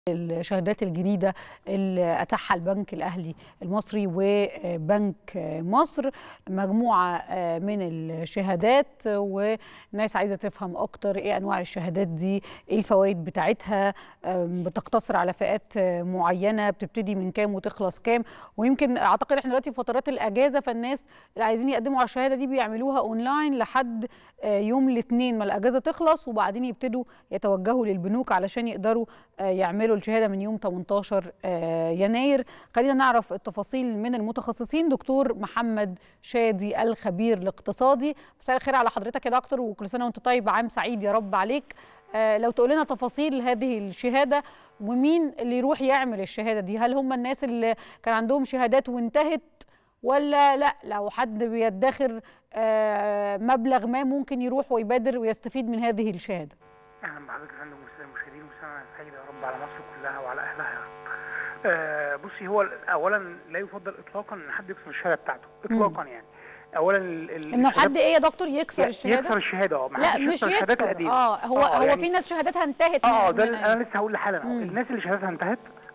الشهادات الجديدة اللي أتاحها البنك الأهلي المصري وبنك مصر مجموعة من الشهادات والناس عايزة تفهم أكتر إيه أنواع الشهادات دي إيه الفوائد بتاعتها بتقتصر على فئات معينة بتبتدي من كام وتخلص كام ويمكن أعتقد إحنا دلوقتي في فترات الأجازة فالناس اللي عايزين يقدموا على الشهادة دي بيعملوها أونلاين لحد يوم الاثنين ما الأجازة تخلص وبعدين يبتدوا يتوجهوا للبنوك علشان يقدروا يعملوا الشهاده من يوم 18 يناير خلينا نعرف التفاصيل من المتخصصين دكتور محمد شادي الخبير الاقتصادي مساء الخير على حضرتك يا دكتور وكل سنه وانت طيب عام سعيد يا رب عليك لو تقول لنا تفاصيل هذه الشهاده ومين اللي يروح يعمل الشهاده دي هل هم الناس اللي كان عندهم شهادات وانتهت ولا لا لو حد بيدخر مبلغ ما ممكن يروح ويبادر ويستفيد من هذه الشهاده اهلا بحضرتك يا فندم المشاهدين وسنه سعيده يا رب على مصر كلها وعلى اهلها آه بصي هو اولا لا يفضل اطلاقا ان حد يكسر الشهاده بتاعته اطلاقا يعني اولا انه حد ايه يا دكتور يكسر الشهاده يكسر الشهاده اه لا مش يكسر اه هو آه هو يعني في ناس شهادتها انتهت اه ده انا لسه هقول لحالا الناس اللي شهادتها انتهت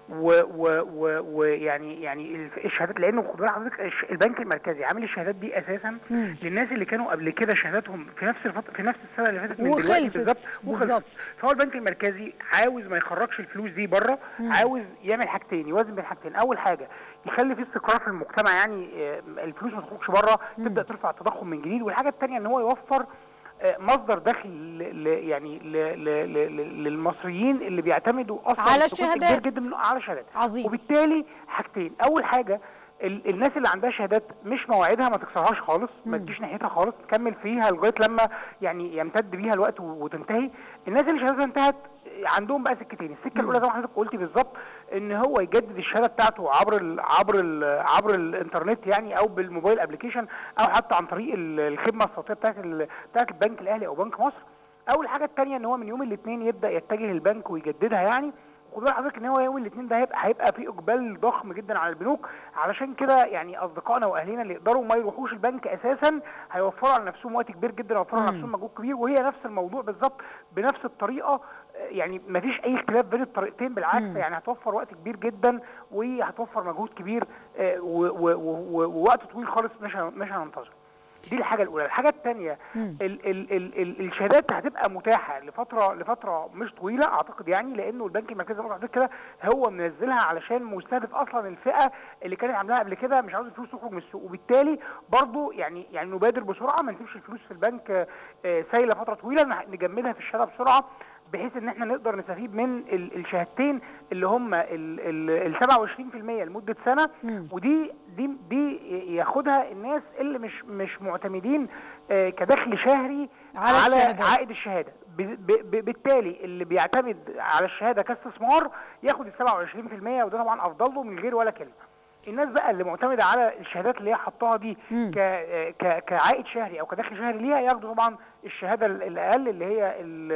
ويعني يعني الشهادات لانه خد بالك حضرتك البنك المركزي عامل الشهادات دي اساسا مم. للناس اللي كانوا قبل كده شهاداتهم في نفس الفط... في نفس السنه اللي فاتت من دلوقتي بالظبط بالظبط فهو البنك المركزي عاوز ما يخرجش الفلوس دي بره عاوز يعمل حاجتين يوازن بين حاجتين اول حاجه يخلي في استقرار في المجتمع يعني الفلوس ما تخرجش بره تبدا ترفع التضخم من جديد والحاجه الثانيه ان هو يوفر مصدر دخل ل يعني ل ل ل للمصريين اللي بيعتمدوا اصلا على الشهادات كبير جدا من على الشهادات عظيم وبالتالي حاجتين اول حاجه الناس اللي عندها شهادات مش مواعيدها ما تكسرهاش خالص ما تجيش ناحيتها خالص تكمل فيها لغايه لما يعني يمتد بيها الوقت وتنتهي الناس اللي شهادتها انتهت عندهم بقى سكتين السكه الاولى زي ما حضرتك قلتي بالظبط ان هو يجدد الشهاده بتاعته عبر ال عبر ال عبر الانترنت يعني او بالموبايل ابلكيشن او حتى عن طريق الخدمه الصوتيه بتاعت بتاعت البنك الاهلي او بنك مصر او الحاجه الثانيه ان هو من يوم الاثنين يبدا يتجه للبنك ويجددها يعني خد بالك حضرتك ان هو يوم الاثنين ده هيبقى هيبقى في اقبال ضخم جدا على البنوك علشان كده يعني اصدقائنا واهالينا اللي يقدروا ما يروحوش البنك اساسا هيوفروا على نفسهم وقت كبير جدا ويوفروا على نفسهم مجهود كبير وهي نفس الموضوع بالظبط بنفس الطريقه يعني ما فيش اي اختلاف بين الطريقتين بالعكس مم. يعني هتوفر وقت كبير جدا وهتوفر مجهود كبير ووقت طويل خالص مش مش هننتظر دي الحاجه الاولى الحاجه الثانيه ال ال ال ال الشهادات هتبقى متاحه لفتره لفتره مش طويله اعتقد يعني لانه البنك المركزي زي ما كده هو منزلها علشان مستهدف اصلا الفئه اللي كانت عاملاها قبل كده مش عاوز الفلوس تخرج من السوق وبالتالي برضو يعني يعني نبادر بسرعه ما نسيبش الفلوس في البنك سايله فتره طويله نجمدها في الشهاده بسرعه بحيث ان احنا نقدر نستفيد من الشهادتين اللي هم ال 27% لمده سنه مم. ودي دي دي ياخدها الناس اللي مش مش معتمدين كدخل شهري على, على الشهادة. عائد الشهاده بالتالي اللي بيعتمد على الشهاده كاستثمار ياخد ال 27% وده طبعا افضل له من غير ولا كلمه الناس بقى اللي معتمده على الشهادات اللي هي حطاها دي ك ك كعائد شهري او كدخل شهري ليها ياخدوا طبعا الشهاده الاقل اللي هي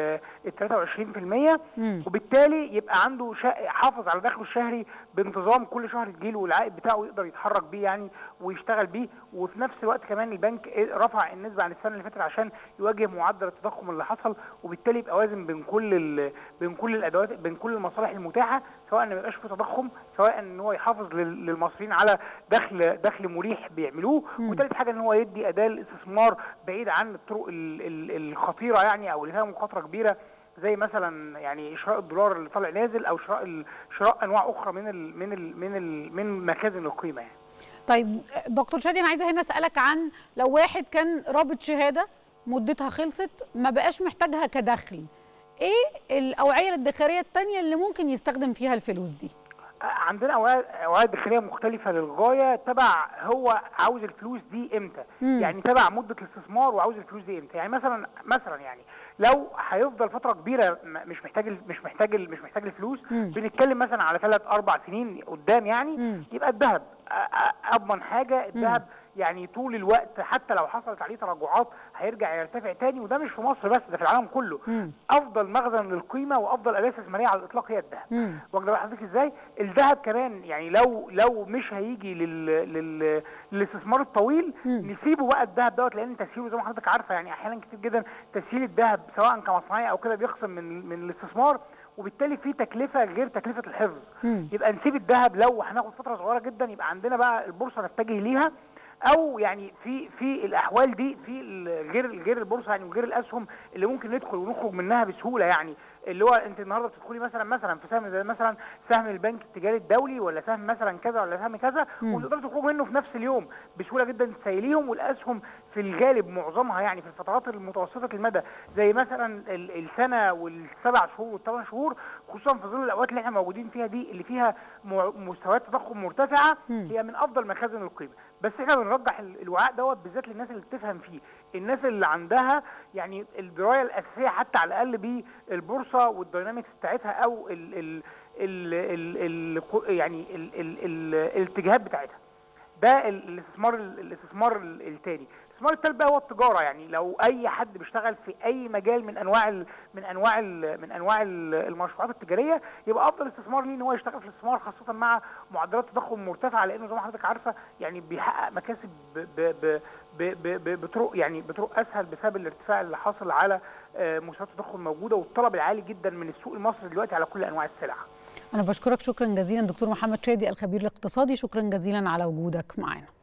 ال 23% وبالتالي يبقى عنده حافظ على دخله الشهري بانتظام كل شهر تجيله والعائد بتاعه يقدر يتحرك بيه يعني ويشتغل بيه وفي نفس الوقت كمان البنك رفع النسبه عن السنه اللي فاتت عشان يواجه معدل التضخم اللي حصل وبالتالي يبقى وازن بين كل بين كل الادوات بين كل المصالح المتاحه سواء ان ما يبقاش في تضخم سواء ان هو يحافظ للمصريين على دخل دخل مريح بيعملوه وثالث حاجه ان هو يدي اداه للاستثمار بعيد عن الطرق الخطيره يعني او اللي فيها مخاطره كبيره زي مثلا يعني شراء الدولار اللي طالع نازل او شراء شراء انواع اخرى من ال من ال من ال من مخازن القيمه يعني. طيب دكتور شادي انا عايزه هنا اسالك عن لو واحد كان رابط شهاده مدتها خلصت ما بقاش محتاجها كدخل ايه الاوعيه الادخاريه الثانيه اللي ممكن يستخدم فيها الفلوس دي؟ عندنا اوعيه داخليه مختلفه للغايه تبع هو عاوز الفلوس دي امتى مم. يعني تبع مده الاستثمار وعاوز الفلوس دي امتى يعني مثلا مثلا يعني لو هيفضل فتره كبيره مش محتاج مش محتاج مش محتاج الفلوس مم. بنتكلم مثلا على ثلاث اربع سنين قدام يعني مم. يبقى الذهب اضمن حاجه الذهب يعني طول الوقت حتى لو حصلت عليه تراجعات هيرجع يرتفع تاني وده مش في مصر بس ده في العالم كله مم. افضل مخزن للقيمه وافضل اداه استثماريه على الاطلاق هي الذهب واخده حضرتك ازاي الذهب كمان يعني لو لو مش هيجي لل, لل... للاستثمار الطويل مم. نسيبه بقى الذهب دوت لان تسهيله زي ما حضرتك عارفه يعني احيانا كتير جدا تسهيل الذهب سواء كمصنعيه او كده بيخصم من من الاستثمار وبالتالي في تكلفه غير تكلفه الحفظ مم. يبقى نسيب الذهب لو هناخد فتره صغيره جدا يبقى عندنا بقى البورصه نتجه ليها او يعني في في الاحوال دي في ال- غير غير البورصه يعني وغير الاسهم اللي ممكن ندخل ونخرج منها بسهوله يعني اللي هو انت النهارده بتدخلي مثلا مثلا في سهم زي مثلا سهم البنك التجاري الدولي ولا سهم مثلا كذا ولا سهم كذا مم. وتقدري تخرجي منه في نفس اليوم بسهوله جدا تسيليهم والاسهم في الغالب معظمها يعني في الفترات المتوسطه المدى زي مثلا ال- السنه والسبع شهور والثمان شهور خصوصا في ظل الاوقات اللي احنا موجودين فيها دي اللي فيها مع- مستويات تضخم مرتفعه مم. هي من افضل مخازن القيمه بس احنا بنرجح ال- الوعاء دوت بالذات للناس اللي بتفهم فيه الناس اللي عندها يعني الدرايه الاساسيه حتى على الاقل بالبورصه والداينامكس بتاعتها او ال ال ال ال ال يعني ال ال ال الاتجاهات بتاعتها ده ال- الاستثمار ال- الاستثمار ال- التاني الاستثمار التالت بقى هو التجاره يعني لو اي حد بيشتغل في اي مجال من انواع ال من انواع ال من انواع ال- المشروعات التجاريه يبقى افضل استثمار ليه ان هو يشتغل في الاستثمار خاصه مع معدلات تضخم مرتفعه لانه زي ما حضرتك عارفه يعني بيحقق مكاسب ب ب ب ب ب ب بطرق يعني بطرق اسهل بسبب الارتفاع اللي حاصل على آه، مستويات التضخم موجوده والطلب العالي جدا من السوق المصري دلوقتي على كل انواع السلع أنا بشكرك شكرا جزيلا دكتور محمد شادي الخبير الاقتصادي شكرا جزيلا على وجودك معنا